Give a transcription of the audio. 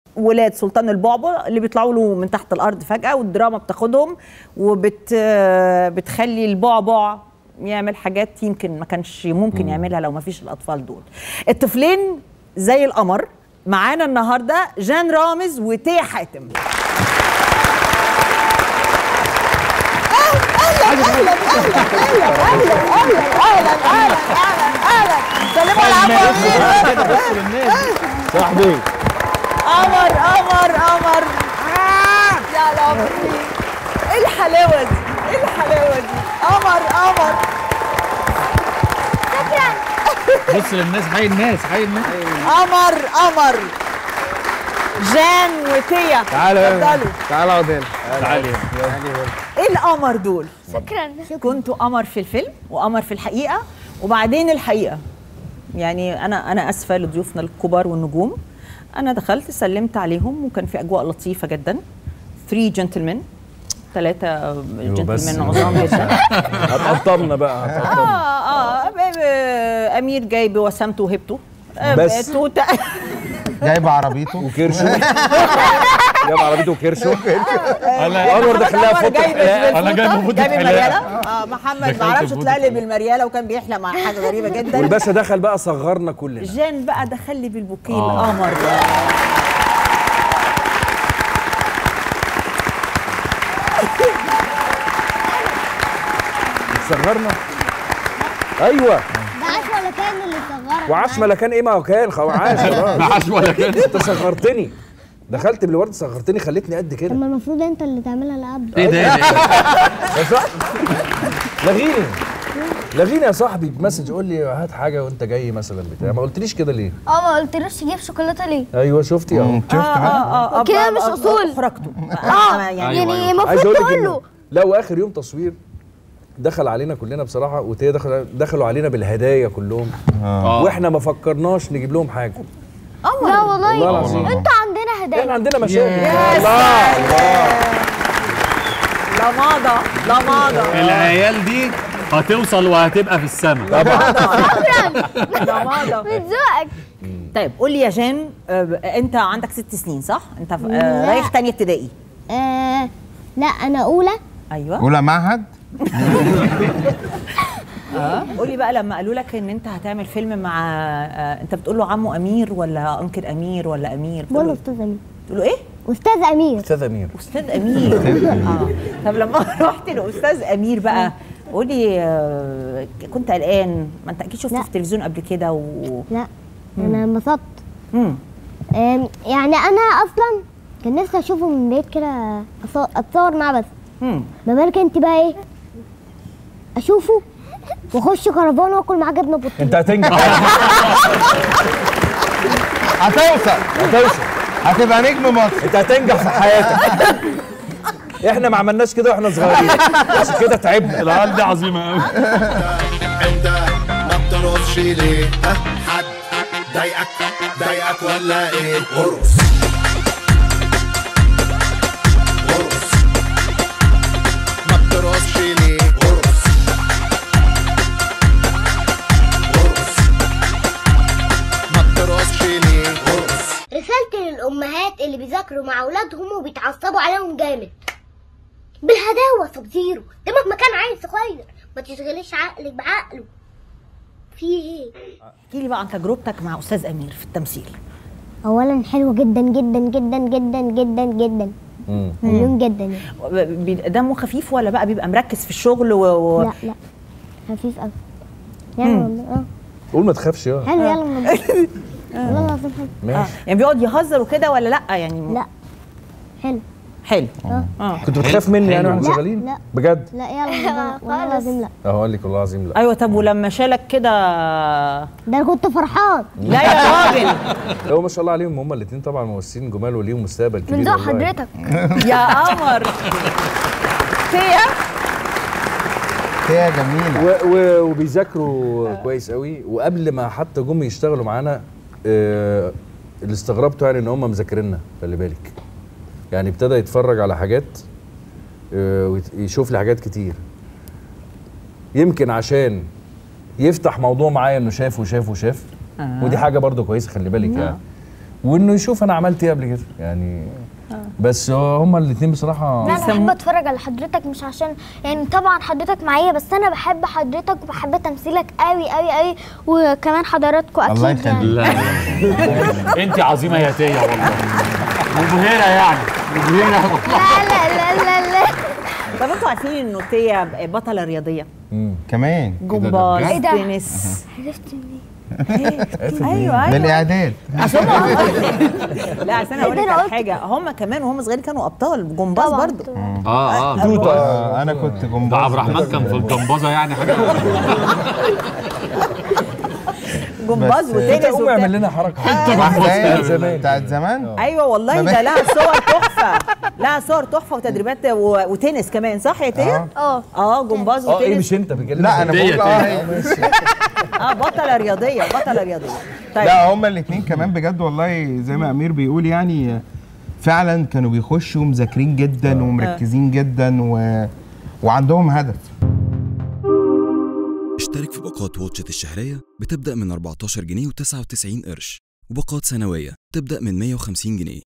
ولاد سلطان البعبع اللي بيطلعوا له من تحت الارض فجاه والدراما بتاخدهم وبت بتخلي البعبع يعمل حاجات يمكن ما كانش ممكن يعملها لو ما فيش الاطفال دول الطفلين زي القمر معانا النهارده جان رامز وتيه حاتم اهلا اهلا اهلا اهلا اهلا اهلا اهلا اهلا اهلا سلموا على عبد العزيز. صاحبي قمر قمر قمر يا ربي ايه الحلاوه دي ايه الحلاوه دي قمر قمر بص للناس حي الناس حي الناس قمر قمر جان وتيا تعالى اتفضلوا تعالى اقعد هنا تعالي ايه القمر دول شكرا كنتوا قمر في الفيلم وقمر في الحقيقه وبعدين الحقيقه يعني انا انا اسفه لضيوفنا الكبار والنجوم انا دخلت سلمت عليهم وكان في اجواء لطيفه جدا 3 جنتلمان ثلاثه بس. جنتلمان عظام جدا هتقطمنا بقى هتقطمنا اه اه ب- ب- امير جاي بوسامته وهبته آه، بس. توته جايب عربيته وكرشه جاب عربيته وكرشه انا انور داخل لها عمر فوق جاي الحلاقة. أنا جاي بالفوطة، بفوطة جاي بالمريالة حلاقة. اه محمد دخلت ما عرفش بفوطة تلاقي حلاقة. بالمريالة وكان بيحلق مع حاجة غريبة جدا والباشا دخل بقى صغرنا كلنا جان بقى دخل لي بالبوكيه آه. القمر ده صغرنا ايوه ده عاش ولا كان اللي صغرك وعاش ملكان ايه ما هو كان خلاص عاش خلاص معاش ولا كده انت صغرتني دخلت بالورد صغرتني خليتني قد كده ما المفروض انت اللي تعملها لقبل ايه ده ايه ده يا صاحبي لغيني لغيني يا صاحبي بمسج قول لي هات حاجه وانت جاي مثلا بتاع ما قلتليش كده ليه اه ما قلتلوش تجيب شوكولاته ليه ايوه شفتي اهو شفت بقى اه كده بقى- مش بقى- أصول. اخرجته اه يعني أيوة، يعني أيوة. عايز المفروض اقول لك تقول إنه- له لا واخر يوم تصوير دخل علينا كلنا بصراحه وتيه دخل دخلوا علينا بالهدايا كلهم آه. واحنا ما فكرناش نجيب لهم حاجه لا والله والله العظيم. انتوا عندنا احنا هدايا عندنا مشاكل يا الله لماضة لماضة العيال دي هتوصل وهتبقى في السماء لماضة من ذوقك طيب قول لي يا جان آه، انت عندك ست سنين صح؟ انت في- آه، لا. رايح تانية ابتدائي آه لا انا اولى ايوه اولى معهد قول لي بقى لما قالوا لك ان انت هتعمل فيلم مع آه، انت بتقول له عمو امير ولا انكل امير ولا امير بقول له بتقول استاذ امير له ايه استاذ امير استاذ امير استاذ امير اه طب لما رحت لاستاذ امير بقى قولي آه، كنت قلقان ما انت اكيد شفته لا. في التلفزيون قبل كده و لا انا انبسطت مم. آم، يعني انا اصلا كان نفسي اشوفه من بعيد كده أص- اتصور معاه بس مم. ما بالك انت بقى ايه اشوفه واخش كرفان واكل معاه جبنه بطيخ انت هتنجح هتوصل هتوصل هتبقى نجم مصر انت هتنجح في حياتك احنا ما عملناش كده واحنا صغيرين عشان كده تعبنا العيال دي عظيمه قوي انت ما بترقصش ليه ها حد ضايقك ضايقك ولا ايه ارقص ارقص ما بترقصش ليه ارقص ارقص ما بترقصش ليه ارقص رسالتي للأمهات اللي بيذاكروا مع أولادهم وبيتعصبوا عليهم جامد بالهداوة سب زيرو دمك مكان عيل صغير ما تشغليش عقلك بعقله في ايه احكي لي بقى عن تجربتك مع استاذ امير في التمثيل اولا حلو جدا جدا جدا جدا جدا جدا مليون جدا يعني. بي- دمه خفيف ولا بقى بيبقى مركز في الشغل و... و... لا لا خفيف قوي يلا والله اه قول ما تخافش يا حلو يلا والله والله العظيم حلو آه. ماشي يعني بيقعد يهزر وكده ولا لا يعني لا حلو حلو اه اه كنت بتخاف مني يعني واحنا لا، شغالين لا. بجد لا يلا والله- والله العظيم لا اه اقول لك والله العظيم لا ايوه طب ولما شالك كده ده انا كنت فرحان لا يا راجل هو ما شاء الله عليهم هم الاثنين طبعا ممثلين جمال وليهم مستقبل كبير من ذوق والله. حضرتك يا قمر فيا هي جميله و و وبيذاكروا كويس قوي وقبل ما حتى جم يشتغلوا معانا آه اللي استغربته يعني ان هم مذاكريننا خلي بالك يعني ابتدى يتفرج على حاجات آه ويشوف لي حاجات كتير يمكن عشان يفتح موضوع معايا انه شاف وشاف وشاف آه. ودي حاجه برضو كويسه خلي بالك يعني وانه يشوف انا عملت ايه قبل كده يعني بس هما الاثنين بصراحه لا انا بحب اتفرج على حضرتك مش عشان يعني طبعا حضرتك معايا بس انا بحب حضرتك وبحب تمثيلك قوي قوي قوي وكمان حضراتكم اكيد الله يعني يخليك. لا لا انت عظيمه يا تيا والله مبهره يعني مبهره والله لا لا لا لا لا طب انتوا عارفين انه تيا بطله رياضيه كمان جمباز إيه ده؟ تنس عرفت منين ايوه من ايوه الاعداد لا عشان اقول إيه لك ده أنا على قلت؟ حاجه هم كمان وهم صغيرين كانوا ابطال جمباز طبعا برضو طبعاً. اه اه آه، انا كنت ده جمباز عبد الرحمن كان في الجمبازه يعني حاجه جمباز بس- وتنس قوم وبتاع. اعمل لنا حركه واحدة زمان. بتاعت زمان ايوه والله ما ده لها صور تحفه لها صور تحفه وتدريبات و... وتنس كمان صح يا تيا؟ اه اه جمباز اه ايه وتنس مش انت بتكلم لا انا ديت بقول اه إيه؟ هي. اه بطله رياضيه بطله رياضيه طيب لا هما الاثنين كمان بجد والله زي ما امير بيقول يعني فعلا كانوا بيخشوا مذاكرين جدا ومركزين جدا و... وعندهم هدف اشترك في باقات واتشت الشهرية بتبدأ من 14 جنيه و99 قرش وباقات سنوية تبدأ من 150 جنيه